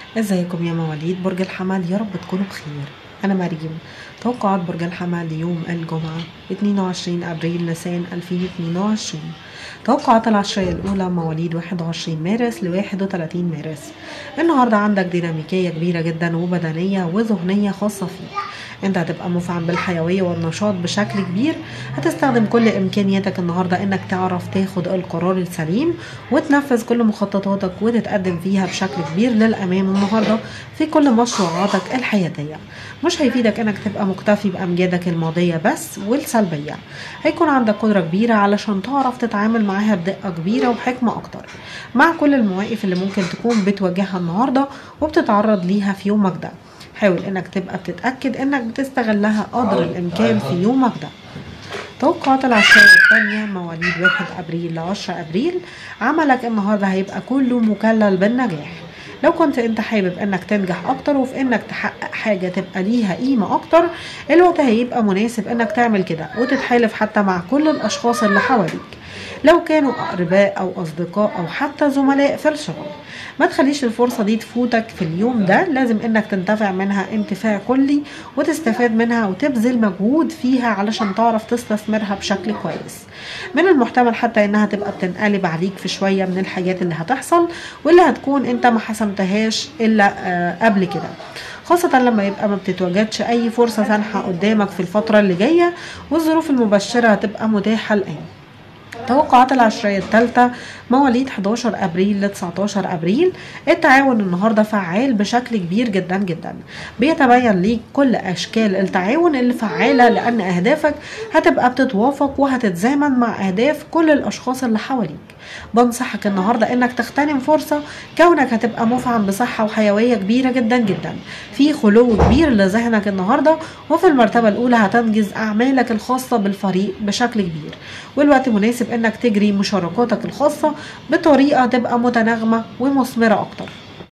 ازيكم يا مواليد برج الحمل يا رب تكونوا بخير انا مريم توقعات برج الحمل ليوم الجمعة 22 ابريل نيسان 2022 توقعات العشرية الأولى مواليد 21 مارس ل 31 مارس النهاردة عندك ديناميكية كبيرة جدا وبدنية وذهنية خاصة فيك انت هتبقى مفعم بالحيوية والنشاط بشكل كبير هتستخدم كل امكانياتك النهاردة انك تعرف تاخد القرار السليم وتنفذ كل مخططاتك وتتقدم فيها بشكل كبير للامام النهاردة في كل مشروعاتك الحياتية مش هيفيدك انك تبقى مكتفي بامجادك الماضية بس والسلبية هيكون عندك قدرة كبيرة علشان تعرف تتعامل معاها بدقة كبيرة وحكمة اكتر مع كل المواقف اللي ممكن تكون بتواجهها النهاردة وبتتعرض ليها في يومك ده حاول انك تبقى بتتأكد انك بتستغلها قدر الامكان في يومك ده توقعات العشرية الثانية مواليد 1 ابريل ل 10 ابريل عملك النهاردة هيبقى كله مكلل بالنجاح لو كنت انت حابب انك تنجح اكتر وفي انك تحقق حاجة تبقى ليها قيمة اكتر الوقت هيبقى مناسب انك تعمل كده وتتحالف حتى مع كل الاشخاص اللي حواليك لو كانوا اقرباء او اصدقاء او حتى زملاء في الشغل ما تخليش الفرصة دي تفوتك في اليوم ده لازم انك تنتفع منها انتفاع كلي وتستفاد منها وتبذل مجهود فيها علشان تعرف تستثمرها بشكل كويس من المحتمل حتى انها تبقى بتنقلب عليك في شوية من الحاجات اللي هتحصل واللي هتكون انت ما حسمتهاش الا آه قبل كده خاصة لما يبقى ما بتتواجدش أي فرصة سانحة قدامك في الفترة اللي جاية والظروف المبشرة هتبقى متاحة الآن توقعات العشرية الثالثة مواليد 11 أبريل ل 19 أبريل التعاون النهاردة فعال بشكل كبير جدا جدا بيتبين ليك كل أشكال التعاون اللي فعالة لأن أهدافك هتبقى بتتوافق وهتتزامن مع أهداف كل الأشخاص اللي حواليك بنصحك النهاردة انك تغتنم فرصة كونك هتبقى مفعم بصحة وحيوية كبيرة جدا جدا في خلو كبير لذهنك النهاردة وفي المرتبة الأولى هتنجز أعمالك الخاصة بالفريق بشكل كبير والوقت مناسب انك تجري مشاركاتك الخاصة بطريقة تبقى متناغمة ومثمرة أكتر